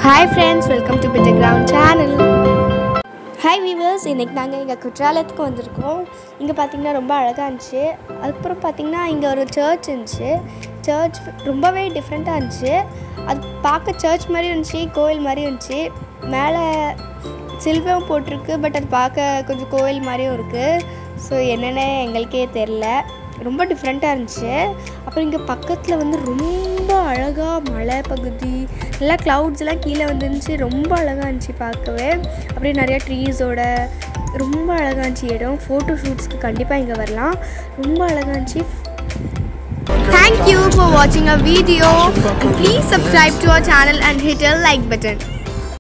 Hi friends welcome to bitter ground channel hi viewers இன்றைக்கி நாங்கள் எங்கள் குற்றாலத்துக்கு வந்திருக்கோம் இங்கே பார்த்தீங்கன்னா ரொம்ப அழகாக இருந்துச்சு அதுக்கப்புறம் பார்த்தீங்கன்னா இங்கே ஒரு சர்ச் இருந்துச்சு சர்ச் ரொம்பவே டிஃப்ரெண்ட்டாக இருந்துச்சு அது பார்க்க சர்ச் மாதிரி இருந்துச்சு கோவில் மாதிரி இருந்துச்சு மேலே சில்வம் போட்டிருக்கு பட் அது பார்க்க கொஞ்சம் கோவில் மாதிரியும் இருக்குது ஸோ என்னென்னு எங்களுக்கே தெரில ரொம்ப டிஃப்ரெண்ட்டாக இருந்துச்சு அப்புறம் இங்கே பக்கத்தில் வந்து ரொம்ப அழகாக மலை பகுதி நல்லா க்ளவுட்ஸ்லாம் கீழே வந்துருந்துச்சு ரொம்ப அழகாக இருந்துச்சு பார்க்கவே அப்படியே நிறையா ட்ரீஸோட ரொம்ப அழகாக இருந்துச்சு இடம் ஃபோட்டோ ஷூட்ஸ்க்கு கண்டிப்பாக இங்கே வரலாம் ரொம்ப அழகாக இருந்துச்சு Thank you for watching our video and please subscribe to our channel and hit a like button.